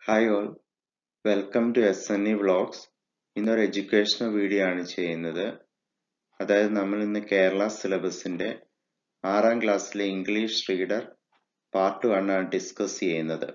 Hi all welcome to S N E vlogs ഇന്നൊരു educational video ആണ് ചെയ്യുന്നത് അതായത് നമ്മൾ ഇന്ന് കേരള സിലബസിന്റെ ആറാം ക്ലാസ്സിലെ ഇംഗ്ലീഷ് റീഡർ പാർട്ട് വൺ ആണ് ഡിസ്കസ് ചെയ്യുന്നത്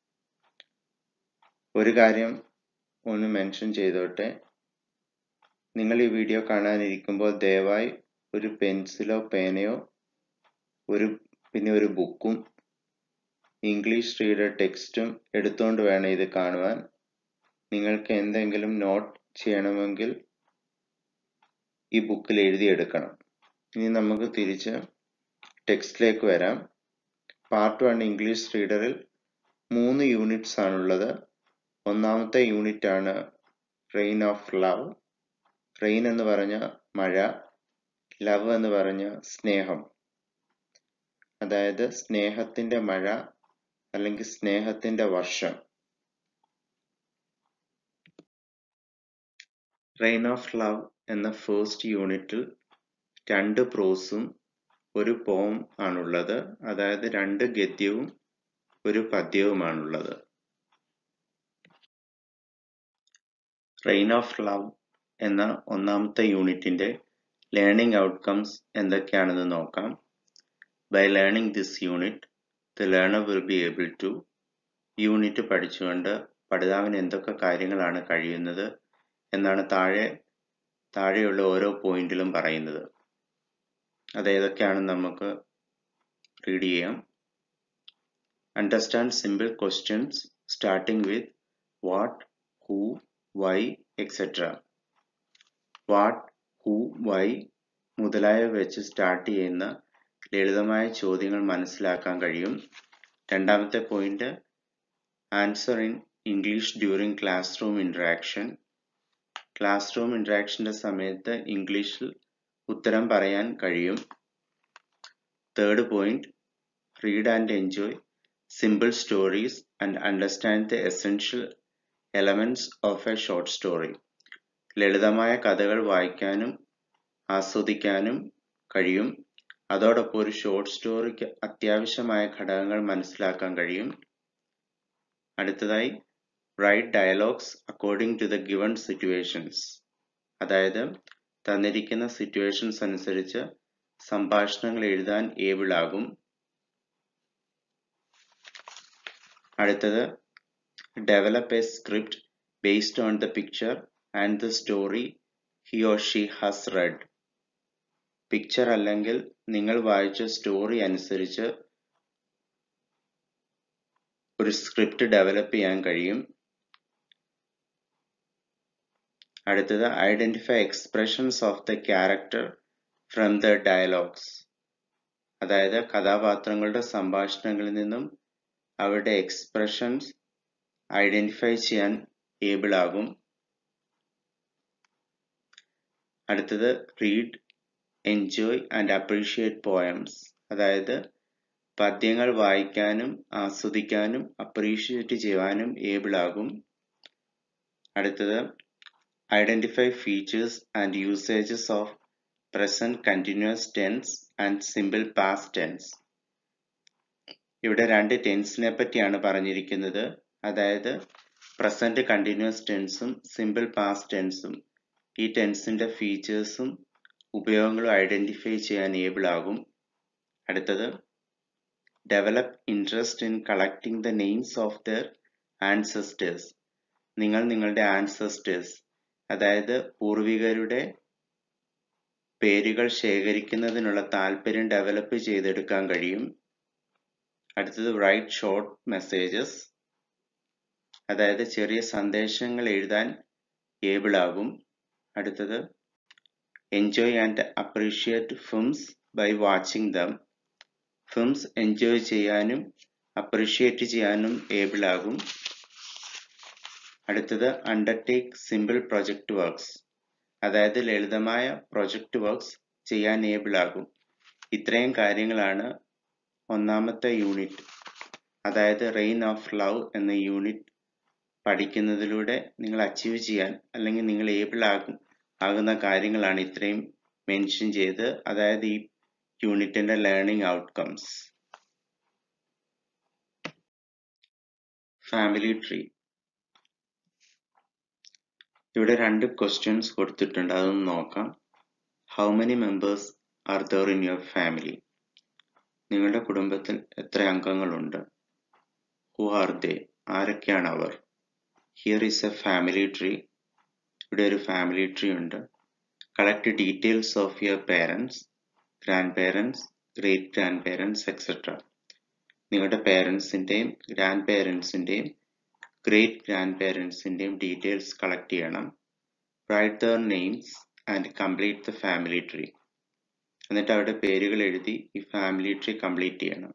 ഒരു കാര്യം ഒന്ന് മെൻഷൻ ചെയ്തോട്ടെ നിങ്ങൾ ഈ വീഡിയോ കാണാനിരിക്കുമ്പോൾ ദയവായി ഒരു പെൻസിലോ പേനയോ ഒരു പിന്നെ ഒരു ബുക്കും ഇംഗ്ലീഷ് റീഡർ ടെക്സ്റ്റും എടുത്തുകൊണ്ട് വേണം ഇത് കാണുവാൻ നിങ്ങൾക്ക് എന്തെങ്കിലും നോട്ട് ചെയ്യണമെങ്കിൽ ഈ ബുക്കിൽ എഴുതിയെടുക്കണം ഇനി നമുക്ക് തിരിച്ച് ടെക്സ്റ്റിലേക്ക് വരാം പാർട്ട് വൺ ഇംഗ്ലീഷ് റീഡറിൽ മൂന്ന് യൂണിറ്റ്സ് ആണുള്ളത് ഒന്നാമത്തെ യൂണിറ്റ് ആണ് റെയിൻ ഓഫ് ലവ് റെയിൻ എന്ന് പറഞ്ഞ മഴ ലവ് എന്ന് പറഞ്ഞ സ്നേഹം അതായത് സ്നേഹത്തിന്റെ മഴ അല്ലെങ്കിൽ സ്നേഹത്തിന്റെ വർഷം റെയിൻ ഓഫ് ലവ് എന്ന ഫസ്റ്റ് യൂണിറ്റിൽ രണ്ട് പ്രോസും ഒരു പോം ആണുള്ളത് അതായത് രണ്ട് ഗദ്യവും ഒരു പദ്യവുമാണുള്ളത് റെയിൻ ഓഫ് ലവ് എന്ന ഒന്നാമത്തെ യൂണിറ്റിന്റെ ലേണിംഗ് ഔട്ട്കംസ് എന്തൊക്കെയാണെന്ന് നോക്കാം by learning this unit the learner will be able to unit പഠിച്ചുകൊണ്ട് പഠിതാവിന് എന്തൊക്കെ കാര്യങ്ങളാണ് കഴിയുന്നത് എന്നാണ് താഴെ താഴെയുള്ള ഓരോ പോയിന്റിലും പറയുന്നത് അത് ഏതൊക്കെയാണെന്ന് നമുക്ക് റീഡ് ചെയ്യാം understand simple questions starting with what who why etcetera what who why മുതലായവ വെച്ച് സ്റ്റാർട്ട് ചെയ്യുന്ന ലളിതമായ ചോദ്യങ്ങൾ മനസ്സിലാക്കാൻ കഴിയും രണ്ടാമത്തെ point answer in English during classroom interaction classroom ഇൻട്രാക്ഷന്റെ സമയത്ത് ഇംഗ്ലീഷിൽ ഉത്തരം പറയാൻ കഴിയും third point read and enjoy simple stories and understand the essential elements of a short story ലളിതമായ കഥകൾ വായിക്കാനും ആസ്വദിക്കാനും കഴിയും അതോടൊപ്പം ഒരു ഷോർട്ട് സ്റ്റോറിക്ക് അത്യാവശ്യമായ ഘടകങ്ങൾ മനസ്സിലാക്കാൻ കഴിയും അടുത്തതായി write dialogues according to the given situations അതായത് തന്നിരിക്കുന്ന സിറ്റുവേഷൻസ് അനുസരിച്ച് സംഭാഷണങ്ങൾ എഴുതാൻ ഏബിൾ ആകും അടുത്തത് develop a script based on the picture and the story he or she has read picture അല്ലെങ്കിൽ നിങ്ങൾ വായിച്ച സ്റ്റോറി അനുസരിച്ച് ഒരു സ്ക്രിപ്റ്റ് ഡെവലപ്പ് ചെയ്യാൻ കഴിയും അടുത്തത് identify expressions of the character from the dialogues അതായത് കഥാപാത്രങ്ങളുടെ സംഭാഷണങ്ങളിൽ നിന്നും അവരുടെ എക്സ്പ്രഷൻസ് ഐഡന്റിഫൈ ചെയ്യാൻ ഏബിൾ ആകും അടുത്തത് read enjoy and appreciate poems അതായത് പദ്യങ്ങൾ വായിക്കാനും ആസ്വദിക്കാനും അപ്രീഷിയേറ്റ് ചെയ്യാനും ഏബിൾ ആകും അടുത്തത് identify features and usages of present continuous tense and simple past tense ഇവിടെ രണ്ട് ടെൻസിനെ പറ്റിയാണ് പറഞ്ഞിരിക്കുന്നത് അതായത് പ്രസന്റ് കണ്ടിന്യൂസ് ടെൻസും സിമ്പിൾ പാസ്റ്റ് ടെൻസും ഈ ടെൻസിന്റെ ഫീച്ചേഴ്സും ഉപയോഗങ്ങളും ഐഡന്റിഫൈ ചെയ്യാൻ ഏബിൾ ആകും അടുത്തത് develop interest in collecting the names of their ancestors നിങ്ങൾ നിങ്ങളുടെ ആൻസസ്റ്റേഴ്സ് അതായത് പൂർവികരുടെ പേരുകൾ ശേഖരിക്കുന്നതിനുള്ള താല്പര്യം ഡെവലപ്പ് ചെയ്തെടുക്കാൻ കഴിയും അടുത്തത് റൈറ്റ് ഷോർട്ട് മെസ്സേജസ് അതായത് ചെറിയ സന്ദേശങ്ങൾ എഴുതാൻ ഏബിൾ ആകും അടുത്തത് enjoy and appreciate films by watching them films എൻജോയ് ചെയ്യാനും അപ്രീഷിയേറ്റ് ചെയ്യാനും ഏബിൾ ആകും അടുത്തത് അണ്ടർടേക്ക് സിമ്പിൾ പ്രൊജക്ട് വർക്ക്സ് അതായത് ലളിതമായ പ്രൊജക്ട് വർക്ക്സ് ചെയ്യാൻ ഏബിൾ ആകും ഇത്രയും കാര്യങ്ങളാണ് ഒന്നാമത്തെ യൂണിറ്റ് അതായത് റെയിൻ ഓഫ് ലവ് എന്ന യൂണിറ്റ് പഠിക്കുന്നതിലൂടെ നിങ്ങൾ അച്ചീവ് ചെയ്യാൻ അല്ലെങ്കിൽ നിങ്ങൾ ഏബിൾ ആകും ആകുന്ന കാര്യങ്ങളാണ് ഇത്രയും മെൻഷൻ ചെയ്ത് അതായത് ഈ യൂണിറ്റിന്റെ ലേണിംഗ് ഔട്ട്കംസ് ഫാമിലി ട്രീ ഇവിടെ രണ്ട് ക്വസ്റ്റ്യൻസ് കൊടുത്തിട്ടുണ്ട് അതൊന്ന് നോക്കാം how many members are there in your family നിങ്ങളുടെ കുടുംബത്തിൽ എത്ര അംഗങ്ങളുണ്ട് ഹു ആർ ദേ ആരൊക്കെയാണ് അവർ here is a family tree ഇവിടെ ഒരു ഫാമിലി ട്രീ ഉണ്ട് collect details of your parents grandparents great grandparents etcetera നിങ്ങളുടെ പേരൻസിൻ്റെയും ഗ്രാൻഡ് പേരൻസിൻ്റെയും ഗ്രേറ്റ് ഗ്രാൻഡ് പേരൻസിൻ്റെയും ഡീറ്റെയിൽസ് കളക്ട് ചെയ്യണം write their names and complete the family tree എന്നിട്ട് അവരുടെ പേരുകൾ എഴുതി ഈ ഫാമിലി ട്രീ കംപ്ലീറ്റ് ചെയ്യണം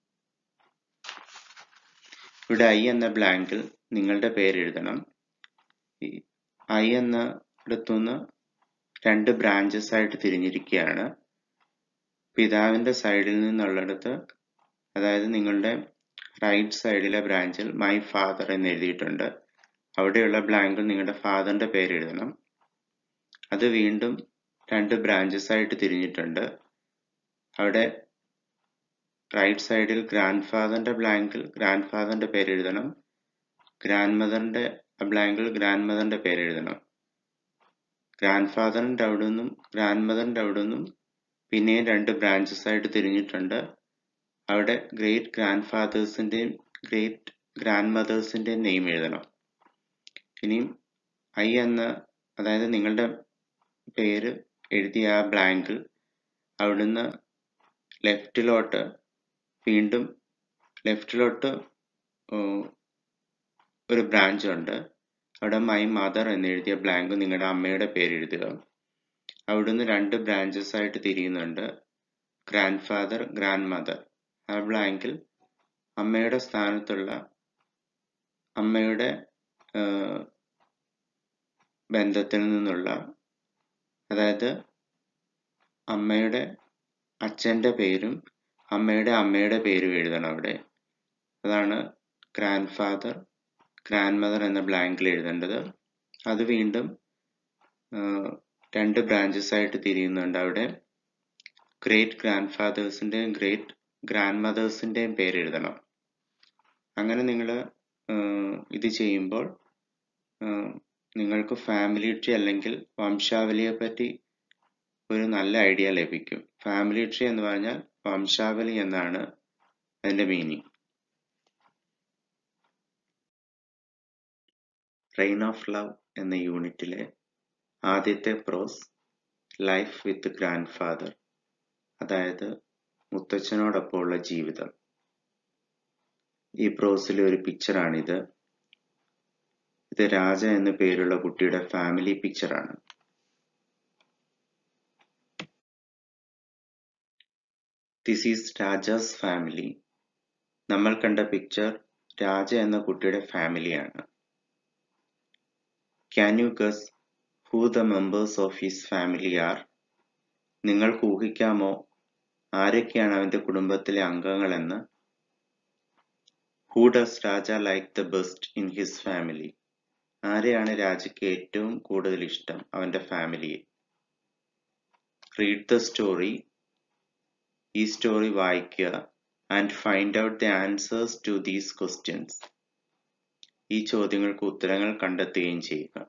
ഇവിടെ ഐ എന്ന ബ്ലാങ്കിൽ നിങ്ങളുടെ പേര് എഴുതണം ഈ ഐ എന്ന ഇടത്തുനിന്ന് രണ്ട് ബ്രാഞ്ചസ് ആയിട്ട് തിരിഞ്ഞിരിക്കുകയാണ് പിതാവിന്റെ സൈഡിൽ നിന്നുള്ളിടത്ത് അതായത് നിങ്ങളുടെ റൈറ്റ് സൈഡിലെ ബ്രാഞ്ചിൽ മൈ ഫാദർ എന്ന് എഴുതിയിട്ടുണ്ട് അവിടെയുള്ള ബ്ലാങ്കിൽ നിങ്ങളുടെ ഫാദറിന്റെ പേര് എഴുതണം അത് വീണ്ടും രണ്ട് ബ്രാഞ്ചസ് ആയിട്ട് തിരിഞ്ഞിട്ടുണ്ട് അവിടെ റൈറ്റ് സൈഡിൽ ഗ്രാൻഡ് ഫാദറിന്റെ ബ്ലാങ്കിൽ ഗ്രാൻഡ് ഫാദറിന്റെ പേര് എഴുതണം ഗ്രാൻഡ് മദറിന്റെ ബ്ലാങ്കിൽ ഗ്രാൻഡ് മദറിന്റെ പേര് എഴുതണം ഗ്രാൻഡ് ഫാദറിന്റെ അവിടെ നിന്നും ഗ്രാൻഡ് മദറിന്റെ അവിടെ നിന്നും പിന്നെയും രണ്ട് ബ്രാഞ്ചസ് ആയിട്ട് തിരിഞ്ഞിട്ടുണ്ട് അവിടെ ഗ്രേറ്റ് ഗ്രാൻഡ് ഫാദേഴ്സിന്റെയും ഗ്രേറ്റ് ഗ്രാൻഡ് മദേഴ്സിന്റെയും നെയിം എഴുതണം ഇനിയും ഐ എന്ന അതായത് നിങ്ങളുടെ പേര് എഴുതിയ ആ ബ്ലാങ്കിൽ അവിടുന്ന് ലെഫ്റ്റിലോട്ട് വീണ്ടും ലെഫ്റ്റിലോട്ട് ഒരു ബ്രാഞ്ച് ഉണ്ട് അവിടെ മൈ മദർ എന്ന് എഴുതിയ ബ്ലാങ്ക് നിങ്ങളുടെ അമ്മയുടെ പേര് എഴുതുക അവിടുന്ന് രണ്ട് ബ്രാഞ്ചസ് ആയിട്ട് തിരിയുന്നുണ്ട് ഗ്രാൻഡ് ഫാദർ ഗ്രാൻഡ് മദർ ആ ബ്ലാങ്കിൽ അമ്മയുടെ സ്ഥാനത്തുള്ള അമ്മയുടെ ബന്ധത്തിൽ നിന്നുള്ള അതായത് അമ്മയുടെ അച്ഛൻ്റെ പേരും അമ്മയുടെ അമ്മയുടെ പേരും എഴുതണം അവിടെ അതാണ് ഗ്രാൻഡ് ഫാദർ ഗ്രാൻഡ് മദർ എന്ന ബ്ലാങ്കിൽ എഴുതേണ്ടത് അത് വീണ്ടും രണ്ട് ബ്രാഞ്ചസ് ആയിട്ട് തിരിയുന്നുണ്ട് അവിടെ ഗ്രേറ്റ് ഗ്രാൻഡ് ഫാദേഴ്സിൻ്റെയും ഗ്രേറ്റ് ഗ്രാൻഡ് മദേഴ്സിൻ്റെയും പേര് എഴുതണം അങ്ങനെ നിങ്ങൾ ഇത് ചെയ്യുമ്പോൾ നിങ്ങൾക്ക് ഫാമിലി ട്രീ അല്ലെങ്കിൽ വംശാവലിയെ പറ്റി ഒരു നല്ല ഐഡിയ ലഭിക്കും ഫാമിലി ട്രീ എന്ന് പറഞ്ഞാൽ വംശാവലി എന്നാണ് അതിൻ്റെ മീനിങ് റെയിൻ ഓഫ് ലവ് എന്ന യൂണിറ്റിലെ ആദ്യത്തെ prose life with grandfather അതായത് മുത്തച്ഛനോടൊപ്പമുള്ള ജീവിതം ഈ പ്രോസിലെ ഒരു പിക്ചറാണിത് ഇത് രാജ എന്ന പേരുള്ള കുട്ടിയുടെ ഫാമിലി പിക്ചറാണ് ദിസ് ഈസ് രാജാസ് ഫാമിലി നമ്മൾ കണ്ട പിക്ചർ രാജ എന്ന കുട്ടിയുടെ ഫാമിലിയാണ് can you guess who the members of his family are നിങ്ങൾക്ക് ഊഹിക്കാമോ ആരൊക്കെയാണ് അവന്റെ കുടുംബത്തിലെ അംഗങ്ങളെന്ന് who does Raja like the best in his family ആരെയാണ് രാജയ്ക്ക് ഏറ്റവും കൂടുതൽ ഇഷ്ടം അവന്റെ ഫാമിലിയെ റീഡ് ദ സ്റ്റോറി ഈ സ്റ്റോറി വായിക്കുക and find out the answers to these questions ഈ ചോദ്യങ്ങൾക്ക് ഉത്തരങ്ങൾ കണ്ടെത്തുകയും ചെയ്യുക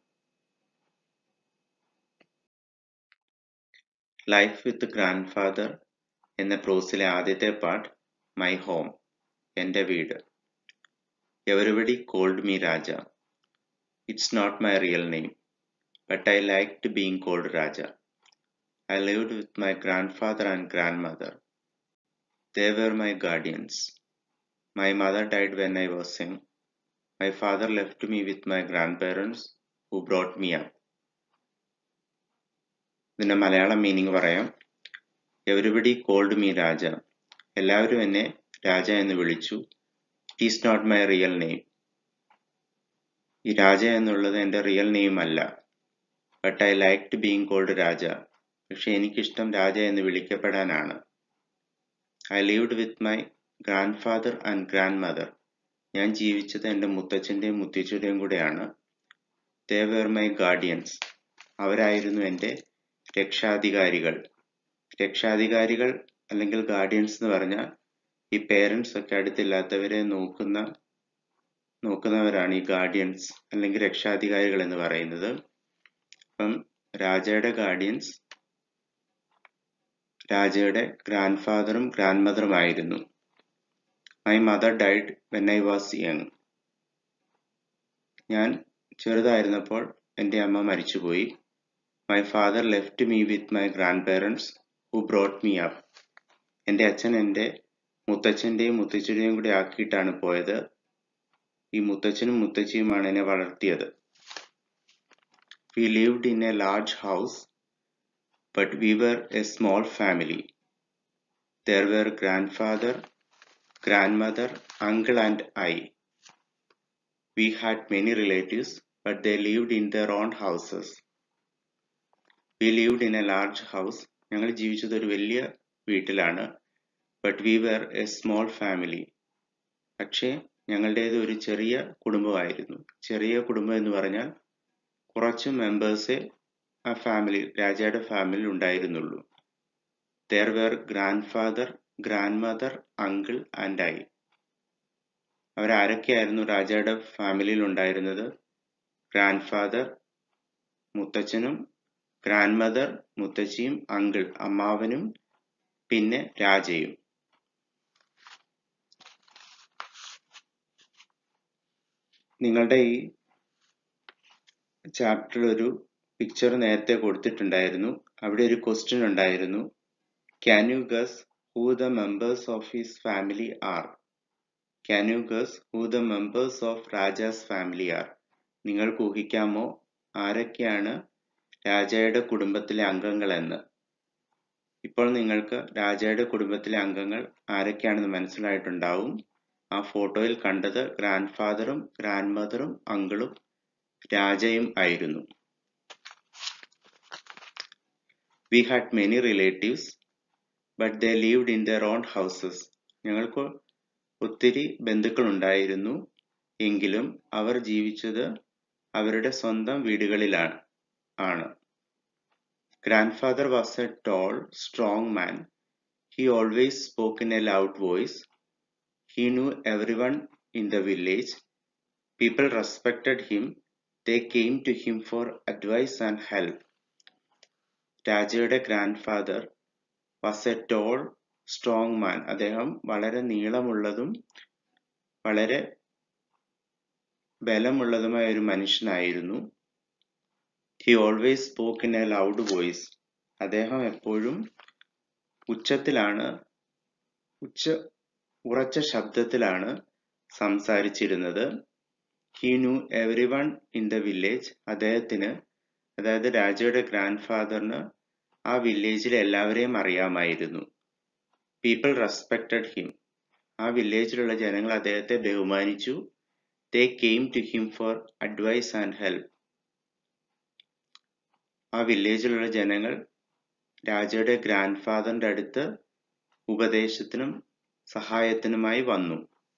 ലൈഫ് വിത്ത് ഗ്രാൻഡ് ഫാദർ എന്ന പ്രോസിലെ ആദ്യത്തെ പാർട്ട് മൈ ഹോം എൻ്റെ വീട് everybody called me Raja it's not my real name but I liked being called Raja I lived with my grandfather and grandmother they were my guardians. My mother died when I was young. My father left me with my grandparents who brought me up. ഇതിന്റെ Malayalam meaning പറയാം everybody called me Raja എല്ലാവരും എന്നെ രാജ എന്ന് വിളിച്ചു it is not my real name ഈ രാജ എന്നുള്ളത് എൻ്റെ real name അല്ല but I liked being called Raja പക്ഷെ എനിക്കിഷ്ടം രാജ എന്ന് വിളിക്കപ്പെടാനാണ് I lived with my grandfather and grandmother ഞാൻ ജീവിച്ചത് എൻ്റെ മുത്തച്ഛൻ്റെയും മുത്തച്ഛൻ്റെയും കൂടെയാണ് ദേ വേർ മൈ ഗാർഡിയൻസ് അവരായിരുന്നു എൻ്റെ രക്ഷാധികാരികൾ രക്ഷാധികാരികൾ അല്ലെങ്കിൽ ഗാർഡിയൻസ് എന്ന് പറഞ്ഞാൽ ഈ പേരൻസ് ഒക്കെ അടുത്തില്ലാത്തവരെ നോക്കുന്ന നോക്കുന്നവരാണ് ഈ ഗാർഡിയൻസ് അല്ലെങ്കിൽ രക്ഷാധികാരികൾ എന്ന് പറയുന്നത് അപ്പം രാജയുടെ ഗാർഡിയൻസ് രാജയുടെ ഗ്രാൻഡ് ഫാദറും ഗ്രാൻഡ് മദറും ആയിരുന്നു my mother died when I was young ഞാൻ ചെറുതായിരുന്നപ്പോൾ എൻ്റെ അമ്മ മരിച്ചുപോയി my father left me with my grandparents who brought me up എൻ്റെ അച്ഛൻ എൻ്റെ മുത്തച്ഛൻ്റെയും മുത്തച്ഛൻ്റെയും കൂടി ആക്കിയിട്ടാണ് പോയത് ഈ മുത്തച്ഛനും മുത്തച്ഛിയുമാണ് എന്നെ വളർത്തിയത് we lived in a large house but we were a small family. There were grandfather, grandmother, uncle, and I. We had many relatives, but they lived in their own houses. We lived in a large house. ഞങ്ങൾ ജീവിച്ചത് ഒരു വലിയ വീട്ടിലാണ് but we were a small family പക്ഷേ ഞങ്ങളുടേത് ഒരു ചെറിയ കുടുംബമായിരുന്നു ചെറിയ കുടുംബം എന്ന് പറഞ്ഞാൽ കുറച്ച് മെമ്പേഴ്സേ ആ ഫാമിലി രാജയുടെ ഫാമിലി ഉണ്ടായിരുന്നുള്ളൂ there were grandfather grandmother uncle and I അവരാരൊക്കെയായിരുന്നു രാജയുടെ ഫാമിലിയിൽ ഉണ്ടായിരുന്നത് ഗ്രാൻഡ് ഫാദർ മുത്തച്ഛനും ഗ്രാൻഡ് മദർ മുത്തച്ഛിയും അങ്കിൾ അമ്മാവനും പിന്നെ രാജയും നിങ്ങളുടെ ഈ ചാപ്റ്ററിൽ ഒരു പിക്ചർ നേരത്തെ കൊടുത്തിട്ടുണ്ടായിരുന്നു അവിടെ ഒരു ക്വസ്റ്റ്യൻ ഉണ്ടായിരുന്നു can you guess who the members of his family are can you guess who the members of Raja's family are നിങ്ങൾക്ക് ഊഹിക്കാമോ ആരൊക്കെയാണ് രാജയുടെ കുടുംബത്തിലെ അംഗങ്ങൾ എന്ന് ഇപ്പോൾ നിങ്ങൾക്ക് രാജയുടെ കുടുംബത്തിലെ അംഗങ്ങൾ ആരൊക്കെയാണെന്ന് മനസ്സിലായിട്ടുണ്ടാവും ആ ഫോട്ടോയിൽ കണ്ടത് ഗ്രാൻഡ് ഫാദറും ഗ്രാൻഡ് മദറും അങ്കിളും രാജയും ആയിരുന്നു we had many relatives but they lived in their own houses ഞങ്ങൾക്ക് ഒത്തിരി ബന്ധുക്കൾ ഉണ്ടായിരുന്നു എങ്കിലും അവർ ജീവിച്ചത് അവരുടെ സ്വന്തം വീടുകളിലാണ് ആണ് grandfather was a tall strong man he always spoke in A loud voice he knew everyone in the village people respected him they came to him for advice and help രാജയുടെ grandfather was a tall strong man അദ്ദേഹം വളരെ നീളമുള്ളതും വളരെ ബലമുള്ളതുമായ ഒരു മനുഷ്യനായിരുന്നു ഹി always spoke in A loud വോയിസ് അദ്ദേഹം എപ്പോഴും ഉച്ചത്തിലാണ് ഉച്ച ഉറച്ച ശബ്ദത്തിലാണ് സംസാരിച്ചിരുന്നത് he knew everyone in the village അദ്ദേഹത്തിന് അതായത് രാജയുടെ ഗ്രാൻഡ് ഫാദറിന് ആ വില്ലേജിലെ എല്ലാവരെയും അറിയാമായിരുന്നു പീപ്പിൾ റെസ്പെക്റ്റഡ് ഹിം ആ വില്ലേജിലുള്ള ജനങ്ങൾ അദ്ദേഹത്തെ ബഹുമാനിച്ചു they came to him for advice and help ആ വില്ലേജിലുള്ള ജനങ്ങൾ രാജയുടെ ഗ്രാൻഡ് ഫാദറിന്റെ അടുത്ത് ഉപദേശത്തിനും സഹായത്തിനുമായി വന്നു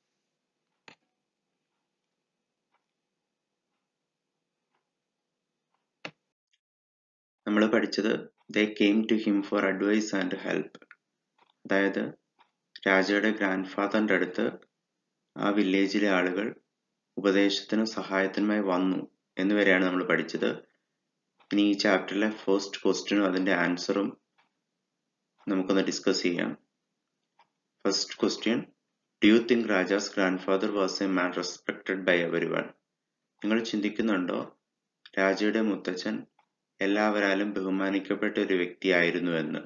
നമ്മൾ പഠിച്ചത് they came to him for advice and help അതായത് രാജയുടെ ഗ്രാൻഡ് ഫാദറിന്റെ അടുത്ത് ആ വില്ലേജിലെ ആളുകൾ ഉപദേശത്തിനും സഹായത്തിനുമായി വന്നു എന്നുവരെയാണ് നമ്മൾ പഠിച്ചത് ഇനി ഈ ചാപ്റ്ററിലെ ഫസ്റ്റ് ക്വസ്റ്റ്യനും അതിന്റെ ആൻസറും നമുക്കൊന്ന് ഡിസ്കസ് ചെയ്യാം first question do you think Raja's grandfather was a man respected by everyone നിങ്ങൾ ചിന്തിക്കുന്നുണ്ടോ രാജയുടെ മുത്തച്ഛൻ എല്ലാവരാലും ബഹുമാനിക്കപ്പെട്ട ഒരു വ്യക്തിയായിരുന്നു എന്ന്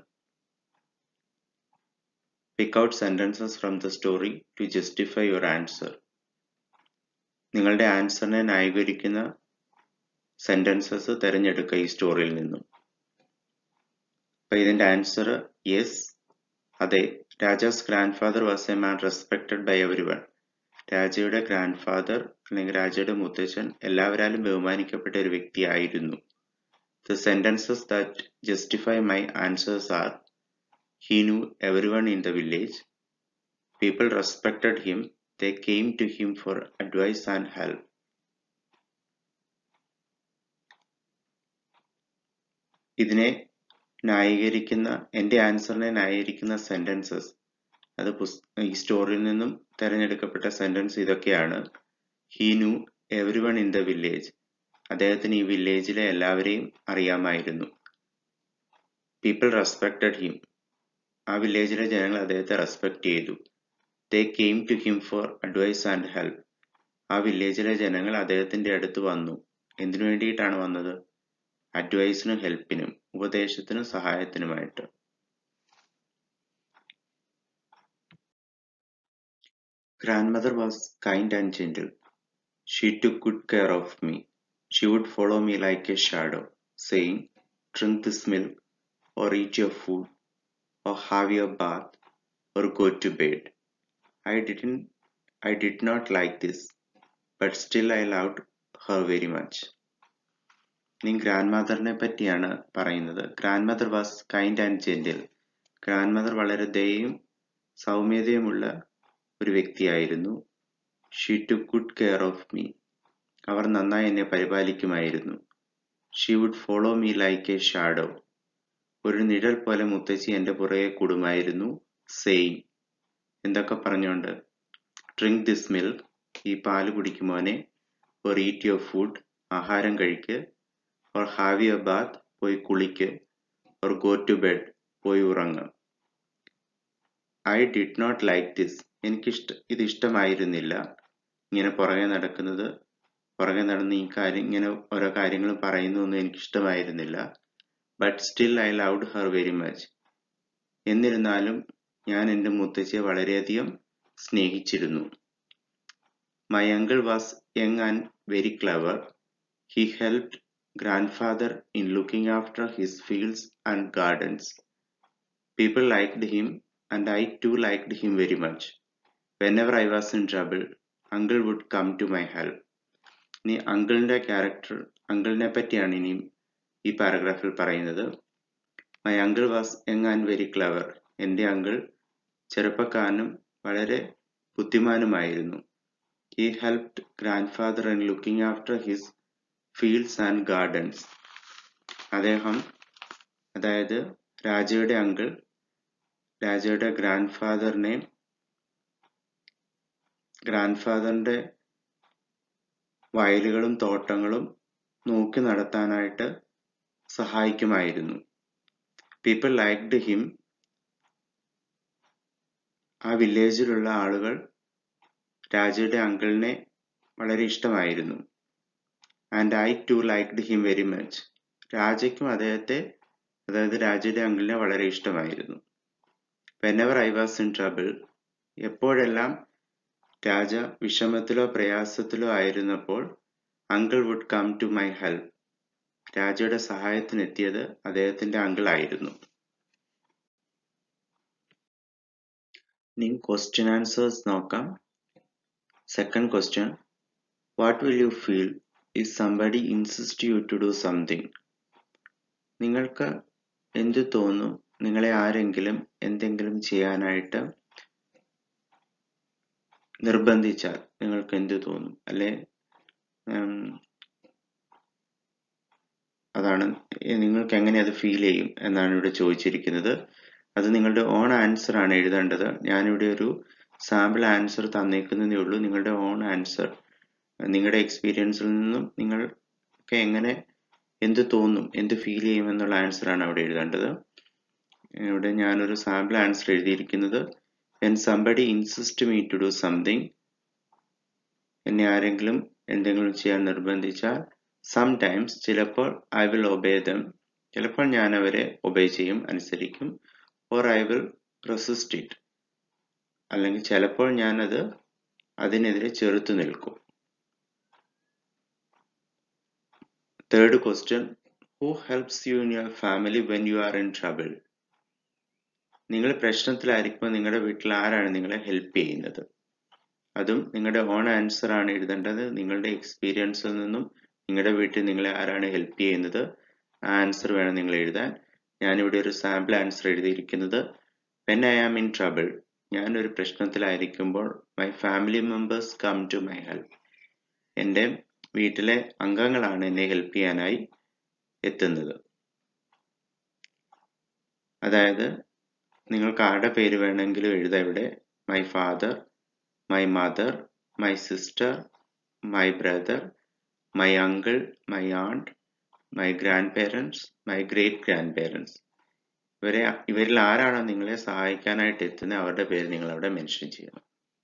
pick out sentences from the story to justify your answer നിങ്ങളുടെ ആൻസറിനെ ന്യായീകരിക്കുന്ന സെന്റൻസസ് തിരഞ്ഞെടുക്കുക ഈ സ്റ്റോറിയിൽ നിന്നും അപ്പൊ ഇതിന്റെ ആൻസർ യെസ് അതെ Raja's grandfather was a man respected by everyone രാജയുടെ ഗ്രാൻഡ് ഫാദർ അല്ലെങ്കിൽ രാജയുടെ മുത്തച്ഛൻ എല്ലാവരാലും ബഹുമാനിക്കപ്പെട്ട ഒരു വ്യക്തിയായിരുന്നു the sentences that justify my answers are he knew everyone in the village people respected him they came to him for advice and help ഇതിനെ ന്യായീകരിക്കുന്ന എൻ്റെ ആൻസറിനെ ന്യായീകരിക്കുന്ന സെന്റൻസസ് അത് ഈ സ്റ്റോറിയിൽ നിന്നും തിരഞ്ഞെടുക്കപ്പെട്ട സെന്റൻസ് ഇതൊക്കെയാണ് he knew everyone in the village അദ്ദേഹത്തിന് ഈ വില്ലേജിലെ എല്ലാവരെയും അറിയാമായിരുന്നു പീപ്പിൾ റെസ്പെക്റ്റഡ് ഹിം ആ വില്ലേജിലെ ജനങ്ങൾ അദ്ദേഹത്തെ റെസ്പെക്ട് ചെയ്തു they came to him for advice and help ആ വില്ലേജിലെ ജനങ്ങൾ അദ്ദേഹത്തിന്റെ അടുത്ത് വന്നു എന്തിനു വേണ്ടിയിട്ടാണ് വന്നത് അഡ്വൈസിനും ഹെൽപ്പിനും ഉപദേശത്തിനും സഹായത്തിനുമായിട്ട് Grandmother was kind and gentle. She took good care of me. She would follow me like a shadow, saying, Drink this milk, or eat your food, or have your bath, or go to bed. I didn't I did not like this, but still I loved her very much. ഇനി ഗ്രാൻഡ് മദറിനെ പറ്റിയാണ് പറയുന്നത് grandmother was kind and gentle grandmother വളരെ ദയയും സൗമ്യതയുമുള്ള ഒരു വ്യക്തിയായിരുന്നു she took good care of me അവർ നന്നായി എന്നെ പരിപാലിക്കുമായിരുന്നു she would follow me like a shadow ഒരു നിഴൽ പോലെ മുത്തച്ഛി എൻ്റെ പുറകെ കൂടുമായിരുന്നു സെയിം എന്തൊക്കെ പറഞ്ഞുകൊണ്ട് ഡ്രിങ്ക് ദിസ് മിൽക്ക് ഈ പാല് കുടിക്കുമോനെ ഓർ ഈറ്റ് യുവർ ഫുഡ് ആഹാരം കഴിക്ക് ഓർ ഹാവ് യുവർ ബാത്ത് പോയി കുളിക്ക് ഓർ ഗോ ടു ബെഡ് പോയി ഉറങ്ങ് I did not like this എനിക്കിഷ്ട ഇത് ഇഷ്ടമായിരുന്നില്ല ഇങ്ങനെ പുറകെ നടക്കുന്നത് പുറകെ നടന്ന് ഈ കാര്യം ഇങ്ങനെ ഓരോ കാര്യങ്ങൾ പറയുന്നതൊന്നും എനിക്ക് ഇഷ്ടമായിരുന്നില്ല but still I loved her very much എന്നിരുന്നാലും ഞാൻ എൻ്റെ മുത്തച്ഛിയെ വളരെയധികം സ്നേഹിച്ചിരുന്നു my uncle was young and very clever he helped grandfather in looking after his fields and gardens people liked him and I too liked him very much whenever I was in trouble uncle would come to my help ഇനി അങ്കിളിന്റെ character അങ്കിളിനെ പറ്റിയാണ് ഇനിയും ഈ പാരഗ്രാഫിൽ പറയുന്നത് my uncle was young and very clever എൻ്റെ uncle ചെറുപ്പക്കാരനും വളരെ ബുദ്ധിമാനുമായിരുന്നു he helped grandfather in looking after his fields and gardens അദ്ദേഹം അതായത് രാജയുടെ അങ്കിൾ രാജയുടെ ഗ്രാൻഡ് ഫാദറിനെ ഗ്രാൻഡ് ഫാദറിന്റെ വയലുകളും തോട്ടങ്ങളും നോക്കി നടത്താനായിട്ട് സഹായിക്കുമായിരുന്നു പീപ്പിൾ ലൈക്ഡ് ഹിം ആ വില്ലേജിലുള്ള ആളുകൾ രാജയുടെ അങ്കിളിനെ വളരെ ഇഷ്ടമായിരുന്നു and I too liked him very much രാജയ്ക്കും അദ്ദേഹത്തെ അതായത് രാജയുടെ അങ്കിളിനെ വളരെ ഇഷ്ടമായിരുന്നു whenever I was in trouble എപ്പോഴെല്ലാം രാജ വിഷമത്തിലോ പ്രയാസത്തിലോ ആയിരുന്നപ്പോൾ uncle would come to my help രാജയുടെ സഹായത്തിനെത്തിയത് അദ്ദേഹത്തിന്റെ അങ്കിൾ ആയിരുന്നു ഇനി ക്വസ്റ്റ്യൻ ആൻസേഴ്സ് നോക്കാം second question what will you feel if somebody insist you to do something നിങ്ങൾക്ക് എന്തു തോന്നും നിങ്ങളെ ആരെങ്കിലും എന്തെങ്കിലും ചെയ്യാനായിട്ട് നിർബന്ധിച്ചാൽ നിങ്ങൾക്ക് എന്ത് തോന്നും അല്ലെ അതാണ് നിങ്ങൾക്ക് എങ്ങനെ അത് ഫീൽ ചെയ്യും എന്നാണ് ഇവിടെ ചോദിച്ചിരിക്കുന്നത് അത് നിങ്ങളുടെ ഓൺ ആൻസർ ആണ് എഴുതേണ്ടത് ഞാനിവിടെ ഒരു സാമ്പിൾ ആൻസർ തന്നേക്കുന്നതേ ഉള്ളൂ നിങ്ങളുടെ ഓൺ ആൻസർ നിങ്ങളുടെ എക്സ്പീരിയൻസിൽ നിന്നും നിങ്ങൾക്ക് എങ്ങനെ എന്ത് തോന്നും എന്ത് ഫീൽ ചെയ്യും എന്നുള്ള ആൻസർ ആണ് അവിടെ എഴുതേണ്ടത് ഇവിടെ ഞാനൊരു സാമ്പിൾ ആൻസർ എഴുതിയിരിക്കുന്നത് when somebody insist me to do something എന്നെ ആരെങ്കിലും എന്തെങ്കിലും ചെയ്യാൻ നിർബന്ധിച്ചാൽ സംടൈംസ് ചിലപ്പോൾ ഐ വിൽ ഒബേ ദം ചിലപ്പോൾ ഞാൻ അവരെ ഒബേ ചെയ്യും അനുസരിക്കും or I will resist it അല്ലെങ്കിൽ ചിലപ്പോൾ ഞാനത് അതിനെതിരെ ചെറുത്തു നിൽക്കും third question who helps you in your family when you are in trouble നിങ്ങൾ പ്രശ്നത്തിലായിരിക്കുമ്പോൾ നിങ്ങളുടെ വീട്ടിൽ ആരാണ് നിങ്ങളെ ഹെൽപ്പ് ചെയ്യുന്നത് അതും നിങ്ങളുടെ ഓൺ ആൻസർ ആണ് എഴുതേണ്ടത് നിങ്ങളുടെ എക്സ്പീരിയൻസിൽ നിന്നും നിങ്ങളുടെ വീട്ടിൽ നിങ്ങളെ ആരാണ് ഹെൽപ്പ് ചെയ്യുന്നത് ആ ആൻസർ വേണം നിങ്ങൾ എഴുതാൻ ഞാനിവിടെ ഒരു സാമ്പിൾ ആൻസർ എഴുതിയിരിക്കുന്നത് when I am in trouble ഞാനൊരു പ്രശ്നത്തിലായിരിക്കുമ്പോൾ my family members come to my help എൻ്റെ വീട്ടിലെ അംഗങ്ങളാണ് എന്നെ ഹെൽപ്പ് ചെയ്യാനായി എത്തുന്നത് അതായത് നിങ്ങൾക്ക് ആരുടെ പേര് വേണമെങ്കിലും എഴുതാം ഇവിടെ my father my mother my sister my brother my uncle, my aunt, my grandparents, my great grandparents. ഇവരെ ഇവരിൽ ആരാണോ നിങ്ങളെ സഹായിക്കാനായിട്ട് എത്തുന്നത് അവരുടെ പേര് നിങ്ങൾ അവിടെ മെൻഷൻ ചെയ്യണം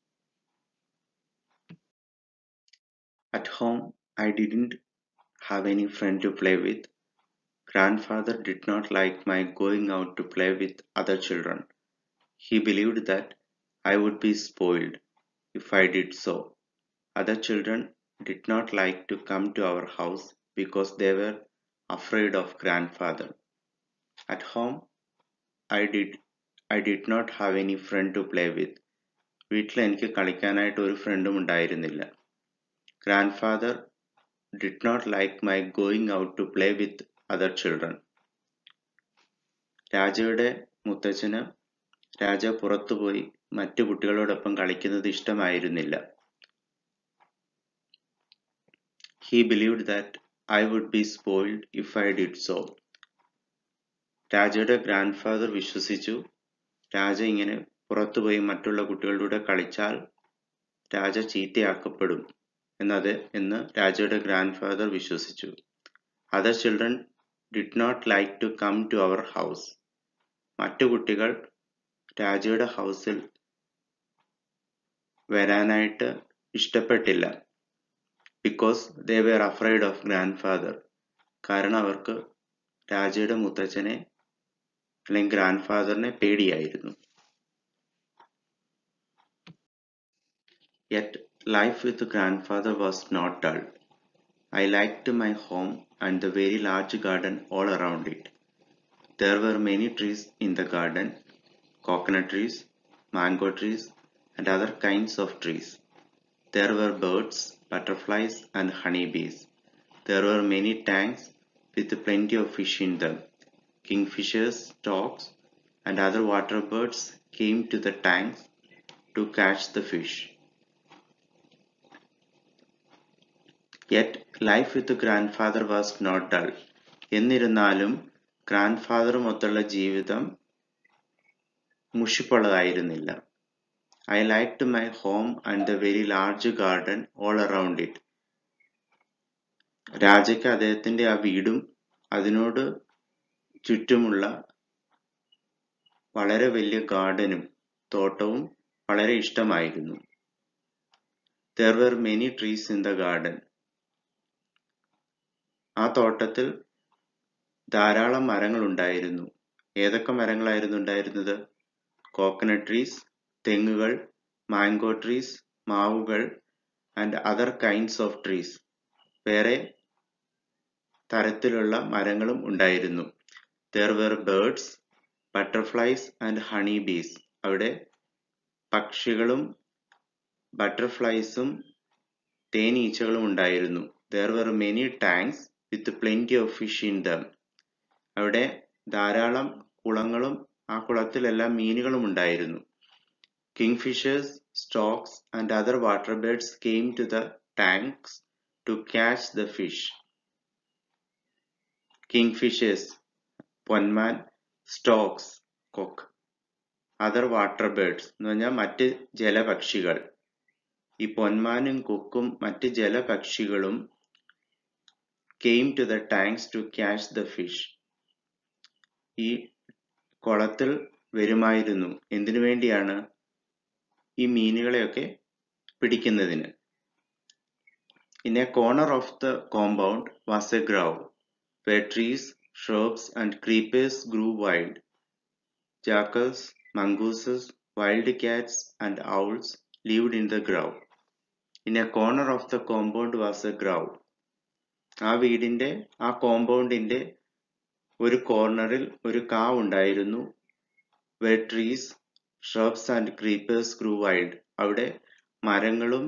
At home, I didn't have any friend to play with. Grandfather did not like my going out to play with other children. He believed that I would be spoiled if I did so. Other children did not like to come to our house because they were afraid of grandfather. At home, I did I did not have any friend to play with. വീട്ടിൽ എനിക്ക് കളിക്കാനായിട്ട് ഒരു ഫ്രണ്ടും ഉണ്ടായിരുന്നില്ല grandfather did not like my going out to play with other children രാജയുടെ മുത്തച്ഛന് രാജ പുറത്തുപോയി മറ്റു കുട്ടികളോടൊപ്പം കളിക്കുന്നത് ഇഷ്ടമായിരുന്നില്ല he believed that I would be spoiled if I did so രാജയുടെ ഗ്രാൻഡ് ഫാദർ വിശ്വസിച്ചു രാജ ഇങ്ങനെ പുറത്തുപോയി മറ്റുള്ള കുട്ടികളുടെ കളിച്ചാൽ രാജ ചീത്തയാക്കപ്പെടും എന്നത് എന്ന് രാജയുടെ ഗ്രാൻഡ് ഫാദർ വിശ്വസിച്ചു other children did not like to come to our house മറ്റു കുട്ടികൾ രാജയുടെ ഹൗസിൽ വരാനായിട്ട് ഇഷ്ടപ്പെട്ടില്ല because they were afraid of grandfather കാരണം അവർക്ക് രാജയുടെ മുത്തച്ഛനെ അല്ലെങ്കിൽ ഗ്രാൻഡ് ഫാദറിനെ പേടിയായിരുന്നു Yet life with grandfather was not dull. I liked my home and the very large garden all around it. There were many trees in the garden coconut trees, mango trees, and other kinds of trees. There were birds, butterflies, and honeybees. There were many tanks with plenty of fish in them. Kingfishers, storks, and other water birds came to the tanks to catch the fish. Yet life with the grandfather was not dull. എന്നിരുന്നാലും ഗ്രാൻഡ് ഫാദറുമൊത്തുള്ള ജീവിതം മുഷിപ്പുള്ളതായിരുന്നില്ല I like my home and the very large garden all around it രാജയ്ക്ക് അദ്ദേഹത്തിന്റെ ആ വീടും അതിനോട് ചുറ്റുമുള്ള വളരെ വലിയ ഗാർഡനും തോട്ടവും വളരെ ഇഷ്ടമായിരുന്നു there were many trees in the garden ആ തോട്ടത്തിൽ ധാരാളം മരങ്ങൾ ഉണ്ടായിരുന്നു ഏതൊക്കെ മരങ്ങളായിരുന്നു ഉണ്ടായിരുന്നത് കോക്കനട്ട് ട്രീസ് തെങ്ങുകൾ മാംഗോ ട്രീസ് മാവുകൾ and other kinds of trees വേറെ തരത്തിലുള്ള മരങ്ങളും ഉണ്ടായിരുന്നു there were birds butterflies and honey bees അവിടെ പക്ഷികളും ബട്ടർഫ്ലൈസും തേനീച്ചകളും ഉണ്ടായിരുന്നു there were many tanks with plenty of fish in them അവിടെ ധാരാളം കുളങ്ങളും ആ കുളത്തിലെല്ലാം മീനുകളും ഉണ്ടായിരുന്നു kingfishers storks and other water birds came to the tanks to catch the fish kingfishers പൊന്മാൻ സ്റ്റോക്സ് കൊക്ക് അതർ വാട്ടർ ബേർഡ്സ് എന്ന് പറഞ്ഞാൽ മറ്റ് ജലപക്ഷികൾ ഈ പൊന്മാനും കൊക്കും മറ്റ് ജലപക്ഷികളും came to the tanks to catch the fish ഈ കുളത്തിൽ വരുമായിരുന്നു എന്തിനു വേണ്ടിയാണ് ഈ മീനുകളെയൊക്കെ പിടിക്കുന്നതിന് in a corner of the compound was a grove where trees, shrubs, and creepers grew wild. Jackals, mongooses, wild cats, and owls lived in the grove. In a corner of the compound was a grove. ആ വീടിന്റെ ആ കോമ്പൗണ്ടിന്റെ ഒരു കോർണറിൽ ഒരു കാവ് ഉണ്ടായിരുന്നു where trees, shrubs, and creepers grew wild. അവിടെ മരങ്ങളും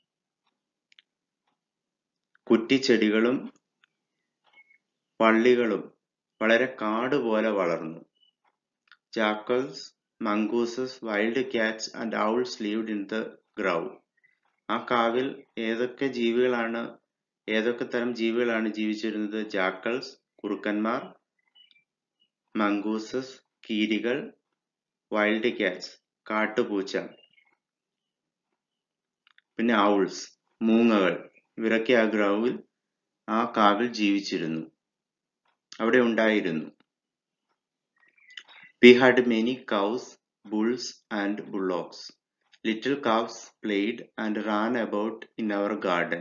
കുറ്റിച്ചെടികളും വള്ളികളും വളരെ കാട് പോലെ വളർന്നു jackals mongooses wild cats and owls lived in the grove ആ കാവിൽ ഏതൊക്കെ ജീവികളാണ് ഏതൊക്കെ തരം ജീവികളാണ് ജീവിച്ചിരുന്നത് ജാക്കൽസ് കുറുക്കന്മാർ മങ്കൂസസ് കീരികൾ വൈൽഡ് ക്യാറ്റ്സ് കാട്ടുപൂച്ച പിന്നെ ഔൾസ് മൂങ്ങകൾ ഇവരൊക്കെ ആ ഗ്രൗവിൽ ആ കാവിൽ ജീവിച്ചിരുന്നു അവിടെ ഉണ്ടായിരുന്നു we had many cows bulls and bullocks little calves played and ran about in our garden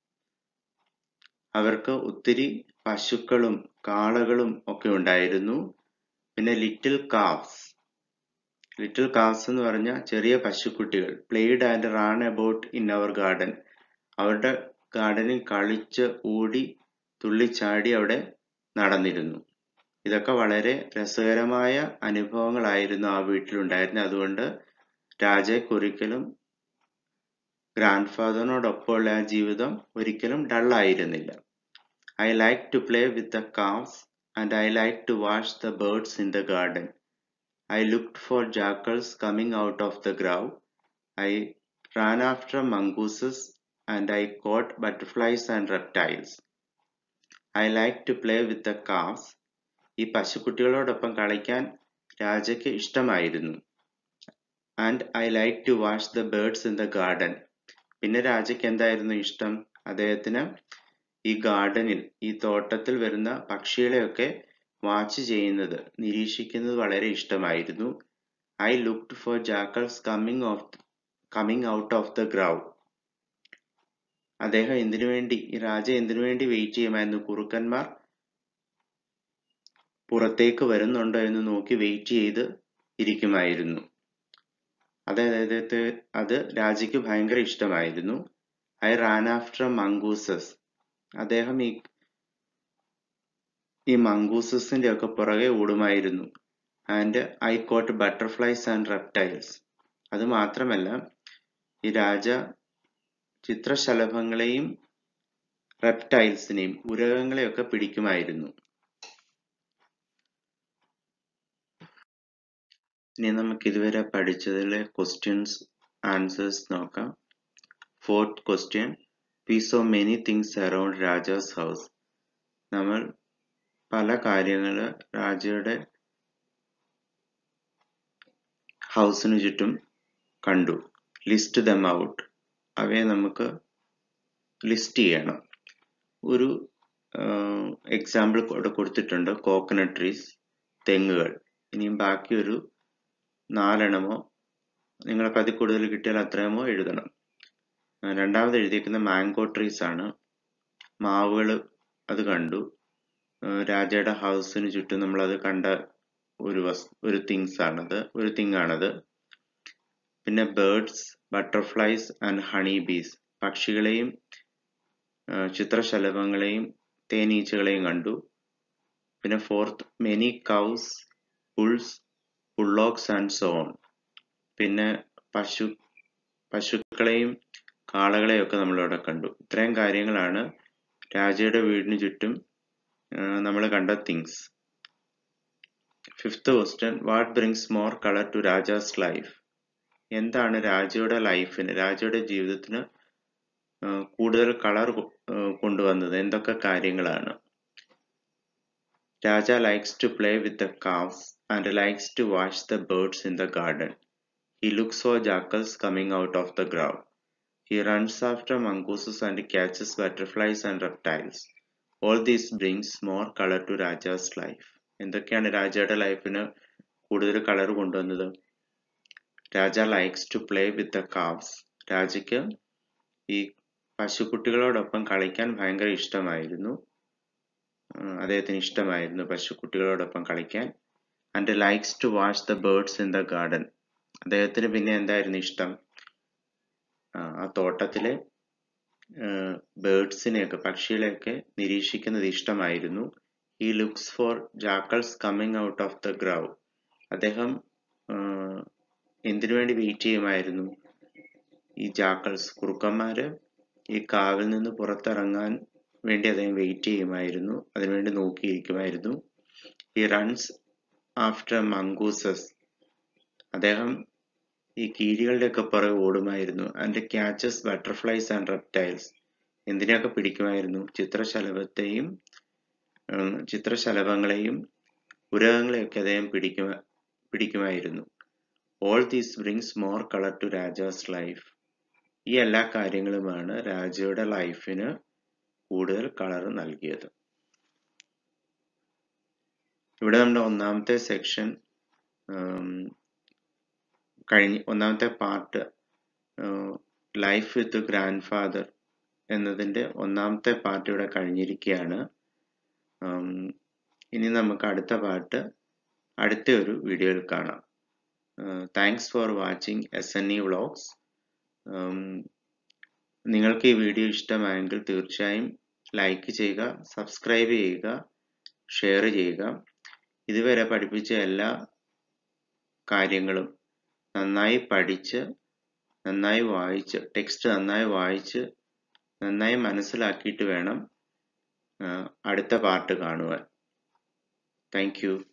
അവർക്ക് ഒത്തിരി പശുക്കളും കാളകളും ഒക്കെ ഉണ്ടായിരുന്നു പിന്നെ ലിറ്റിൽ കാവ്സ് ലിറ്റിൽ കാവ്സ് എന്ന് പറഞ്ഞ ചെറിയ പശുക്കുട്ടികൾ played and ran about in our garden അവരുടെ ഗാർഡനിൽ കളിച്ച് ഓടി തുള്ളിച്ചാടി അവിടെ നടന്നിരുന്നു ഇതൊക്കെ വളരെ രസകരമായ അനുഭവങ്ങളായിരുന്നു ആ വീട്ടിലുണ്ടായിരുന്നത് അതുകൊണ്ട് രാജയ്ക്ക് ഒരിക്കലും ഗ്രാൻഡ് ഫാദറിനോടൊപ്പമുള്ള ആ ജീവിതം ഒരിക്കലും ഡള്ളായിരുന്നില്ല I like to play with the calves and I like to watch the birds in the garden I looked for jackals coming out of the grove I ran after mongooses and I caught butterflies and reptiles. I like to play with the calves. ഈ പശുക്കുട്ടികളോടൊപ്പം കളിക്കാൻ രാജയ്ക്ക് ഇഷ്ടമായിരുന്നു and I like to watch the birds in the garden പിന്നെ രാജയ്ക്ക് എന്തായിരുന്നു ഇഷ്ടം അദ്ദേഹത്തിന് ഈ ഗാർഡനിൽ ഈ തോട്ടത്തിൽ വരുന്ന പക്ഷികളെയൊക്കെ വാച്ച് ചെയ്യുന്നത് നിരീക്ഷിക്കുന്നത് വളരെ ഇഷ്ടമായിരുന്നു I looked for jackals coming of coming out of the grove അദ്ദേഹം എന്തിനു വേണ്ടി ഈ രാജ എന്തിനു വേണ്ടി വെയിറ്റ് ചെയ്യുമായിരുന്നു കുറുക്കന്മാർ പുറത്തേക്ക് വരുന്നുണ്ടോ എന്ന് നോക്കി വെയിറ്റ് ചെയ്ത് ഇരിക്കുമായിരുന്നു അതായത് അത് രാജയ്ക്ക് ഭയങ്കര ഇഷ്ടമായിരുന്നു ഐ റാൻ ആഫ്റ്റർ മങ്കൂസസ് അദ്ദേഹം ഈ ഈ മങ്കൂസസിന്റെ ഒക്കെ പുറകെ ഓടുമായിരുന്നു and I caught butterflies and reptiles അത് മാത്രമല്ല ഈ രാജ ചിത്രശലഭങ്ങളെയും റെപ്റ്റൈൽസിനെയും ഉരകങ്ങളെയൊക്കെ പിടിക്കുമായിരുന്നു ഇനി നമുക്ക് ഇതുവരെ പഠിച്ചതിലെ ക്വസ്റ്റ്യൻസ് ആൻസേഴ്സ് നോക്കാം fourth question we saw many things around Raja's house നമ്മൾ പല കാര്യങ്ങൾ രാജയുടെ ഹൗസിന് ചുറ്റും കണ്ടു ലിസ്റ്റ് ദം ഔട്ട് അവയെ നമുക്ക് ലിസ്റ്റ് ചെയ്യണം ഒരു എക്സാമ്പിൾ ഇവിടെ കൊടുത്തിട്ടുണ്ട് കോക്കനട്ട് ട്രീസ് തെങ്ങുകൾ ഇനിയും ബാക്കി ഒരു നാലെണ്ണമോ നിങ്ങൾക്ക് അതിൽ കൂടുതൽ കിട്ടിയാൽ അത്രയുമോ എഴുതണം രണ്ടാമത് എഴുതിയിരിക്കുന്ന മാംഗോ ട്രീസ് ആണ് മാവുകൾ അത് കണ്ടു രാജയുടെ ഹൗസിന് ചുറ്റും നമ്മൾ അത് കണ്ട ഒരു വസ് ഒരു തിങ്സ് ആണത് ഒരു തിങ് ആണത് പിന്നെ birds butterflies and honey bees പക്ഷികളെയും ചിത്രശലഭങ്ങളെയും തേനീച്ചകളെയും കണ്ടു പിന്നെ fourth many cows bulls bullocks and so on പിന്നെ പശു പശുക്കളെയും കാളകളെയും ഒക്കെ നമ്മളിവിടെ കണ്ടു ഇത്രയും കാര്യങ്ങളാണ് രാജയുടെ വീടിന് ചുറ്റും നമ്മൾ കണ്ട things fifth question what brings more colour to Raja's life എന്താണ് രാജയുടെ ലൈഫിന് രാജയുടെ ജീവിതത്തിന് കൂടുതൽ കളർ കൊണ്ടുവന്നത് എന്തൊക്കെ കാര്യങ്ങളാണ് Raja likes to play with the calves and likes to watch the birds in the garden he looks for jackals coming out of the grove he runs after mongooses and catches butterflies and reptiles all these brings more colour to Raja's life എന്തൊക്കെയാണ് രാജയുടെ ലൈഫിന് കൂടുതൽ colour കൊണ്ടുവന്നത് Raja likes to play with the calves രാജയ്ക്ക് ഈ പശുക്കുട്ടികളോടൊപ്പം കളിക്കാൻ ഭയങ്കര ഇഷ്ടമായിരുന്നു അദ്ദേഹത്തിന് ഇഷ്ടമായിരുന്നു പശുക്കുട്ടികളോടൊപ്പം കളിക്കാൻ and likes to watch the birds in the garden അദ്ദേഹത്തിന് പിന്നെ എന്തായിരുന്നു ഇഷ്ടം ആ തോട്ടത്തിലെ ബേർഡ്സിനെയൊക്കെ പക്ഷികളെയൊക്കെ നിരീക്ഷിക്കുന്നത് ഇഷ്ടമായിരുന്നു he looks for jackals coming out of the grove അദ്ദേഹം എന്തിനു വേണ്ടി വെയിറ്റ് ചെയ്യുമായിരുന്നു ഈ ജാക്കൾസ് കുറുക്കന്മാര് ഈ കാവിൽ നിന്ന് പുറത്തിറങ്ങാൻ വേണ്ടി അദ്ദേഹം വെയിറ്റ് ചെയ്യുമായിരുന്നു അതിനുവേണ്ടി നോക്കിയിരിക്കുമായിരുന്നു ഈ റൺസ് ആഫ്റ്റർ മങ്കൂസസ് അദ്ദേഹം ഈ കീരികളുടെയൊക്കെ പുറകെ ഓടുമായിരുന്നു and catches butterflies and reptiles എന്തിനെയൊക്കെ പിടിക്കുമായിരുന്നു ചിത്രശലഭത്തെയും ചിത്രശലഭങ്ങളെയും ഉരകങ്ങളെയൊക്കെ അദ്ദേഹം പിടിക്കുമ പിടിക്കുമായിരുന്നു all these brings more colour to Raja's life ഈ എല്ലാ കാര്യങ്ങളുമാണ് രാജയുടെ ലൈഫിന് കൂടുതൽ കളർ നൽകിയത് ഇവിടെ നമ്മുടെ ഒന്നാമത്തെ സെക്ഷൻ കഴിഞ്ഞ് ഒന്നാമത്തെ part life with grandfather എന്നതിൻ്റെ ഒന്നാമത്തെ പാർട്ട് ഇവിടെ കഴിഞ്ഞിരിക്കുകയാണ് ഇനി നമുക്ക് അടുത്ത പാർട്ട് അടുത്ത ഒരു വീഡിയോയിൽ കാണാം thanks for watching S N E vlogs നിങ്ങൾക്ക് ഈ വീഡിയോ ഇഷ്ടമായെങ്കിൽ തീർച്ചയായും ലൈക്ക് ചെയ്യുക സബ്സ്ക്രൈബ് ചെയ്യുക ഷെയർ ചെയ്യുക ഇതുവരെ പഠിപ്പിച്ച എല്ലാ കാര്യങ്ങളും നന്നായി പഠിച്ച് നന്നായി വായിച്ച് ടെക്സ്റ്റ് നന്നായി വായിച്ച് നന്നായി മനസ്സിലാക്കിയിട്ട് വേണം അടുത്ത പാർട്ട് കാണുവാൻ താങ്ക് യു